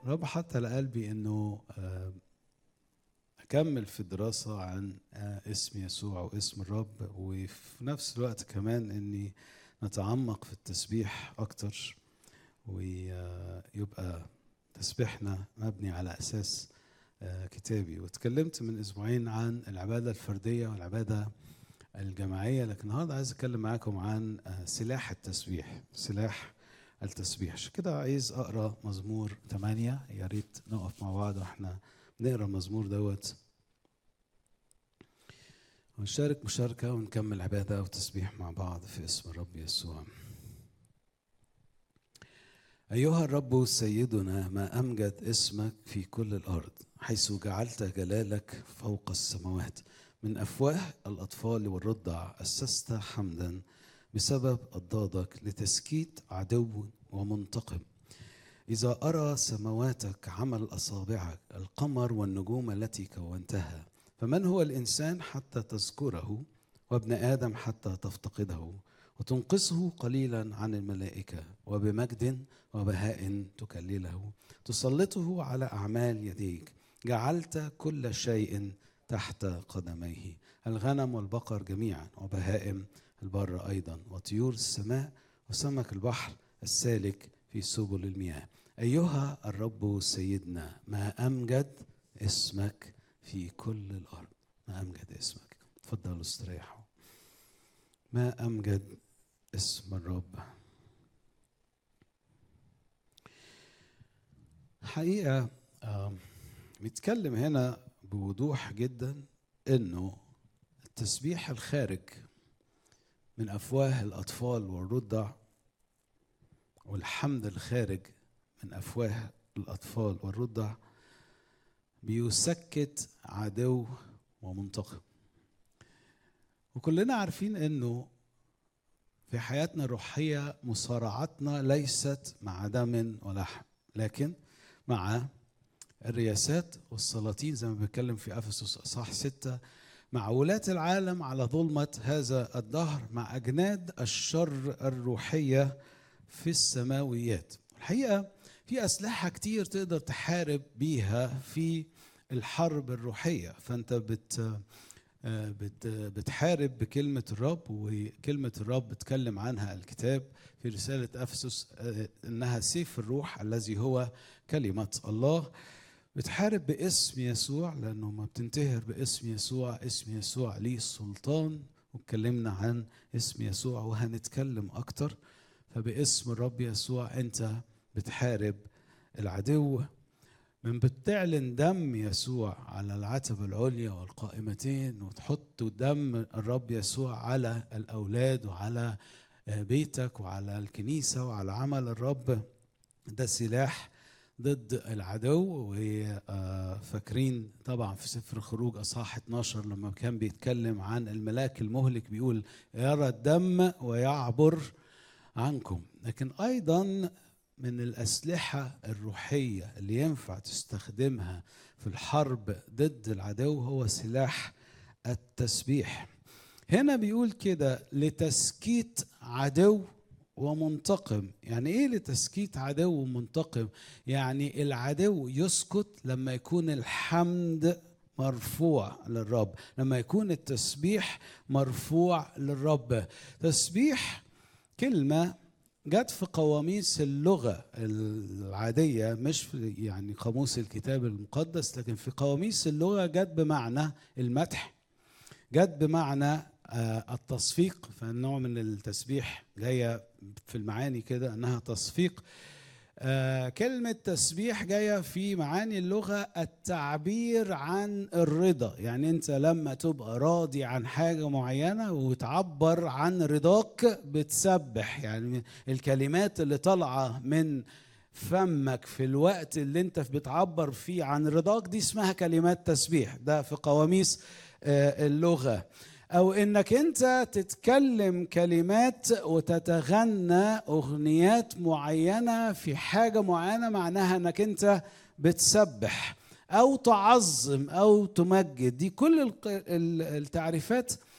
رب حط على قلبي انه آه، اكمل في الدراسه عن آه، اسم يسوع واسم الرب وفي نفس الوقت كمان اني نتعمق في التسبيح اكتر ويبقى تسبيحنا مبني على اساس آه، كتابي واتكلمت من اسبوعين عن العباده الفرديه والعباده الجماعيه لكن النهارده عايز اتكلم معاكم عن آه، سلاح التسبيح سلاح التسبيح عشان كده عايز اقرا مزمور 8 يا ريت نقف مع بعض واحنا بنقرا المزمور دوت ونشارك مشاركة ونكمل عبادة وتسبيح مع بعض في اسم الرب يسوع أيها الرب سيدنا ما أمجد اسمك في كل الأرض حيث جعلت جلالك فوق السماوات من أفواه الأطفال والرضع أسست حمدا بسبب أضدادك لتسكيت عدو ومنتقم إذا أرى سمواتك عمل أصابعك القمر والنجوم التي كونتها فمن هو الإنسان حتى تذكره وابن آدم حتى تفتقده وتنقصه قليلا عن الملائكة وبمجد وبهاء تكلله تسلطه على أعمال يديك جعلت كل شيء تحت قدميه الغنم والبقر جميعا وبهائم البر أيضا وطيور السماء وسمك البحر السالك في سبل المياه أيها الرب سيدنا ما أمجد اسمك في كل الأرض ما أمجد اسمك تفضلوا استريحوا ما أمجد اسم الرب حقيقة آم، بيتكلم هنا بوضوح جدا انه التسبيح الخارج من افواه الاطفال والرضع والحمد الخارج من افواه الاطفال والرضع بيسكت عدو ومنتقم وكلنا عارفين انه في حياتنا الروحيه مصارعتنا ليست مع دم ولحم لكن مع الرياسات والسلاطين زي ما بيتكلم في افسس اصحاح ستة مع ولاة العالم على ظلمة هذا الدهر مع أجناد الشر الروحية في السماويات الحقيقة في أسلحة كتير تقدر تحارب بيها في الحرب الروحية فأنت بت آه، بت بتحارب بكلمة الرب وكلمة الرب بتكلم عنها الكتاب في رسالة أفسس آه، إنها سيف الروح الذي هو كلمة الله بتحارب باسم يسوع لأنه ما بتنتهر باسم يسوع اسم يسوع ليه السلطان واتكلمنا عن اسم يسوع وهنتكلم أكتر فباسم الرب يسوع أنت بتحارب العدو من بتعلن دم يسوع على العتبة العليا والقائمتين وتحط دم الرب يسوع على الأولاد وعلى آه، بيتك وعلى الكنيسة وعلى عمل الرب ده سلاح ضد العدو وفاكرين طبعا في سفر الخروج اصحاح 12 لما كان بيتكلم عن الملاك المهلك بيقول يرى الدم ويعبر عنكم لكن ايضا من الاسلحه الروحيه اللي ينفع تستخدمها في الحرب ضد العدو هو سلاح التسبيح هنا بيقول كده لتسكيت عدو ومنتقم يعني ايه لتسكيت عدو ومنتقم يعني العدو يسكت لما يكون الحمد مرفوع للرب لما يكون التسبيح مرفوع للرب تسبيح كلمه جت في قواميس اللغه العاديه مش في يعني قاموس الكتاب المقدس لكن في قواميس اللغه جت بمعنى المدح جت بمعنى آه، التصفيق فالنوع من التسبيح جايه في المعاني كده انها تصفيق آه، كلمة تسبيح جاية في معاني اللغة التعبير عن الرضا يعني أنت لما تبقى راضي عن حاجة معينة وتعبر عن رضاك بتسبح يعني الكلمات اللي طالعة من فمك في الوقت اللي انت بتعبر فيه عن رضاك دي اسمها كلمات تسبيح ده في قواميس آه، اللغة او انك انت تتكلم كلمات وتتغنى اغنيات معينه في حاجه معينه معناها انك انت بتسبح او تعظم او تمجد دي كل الق- ال- التعريفات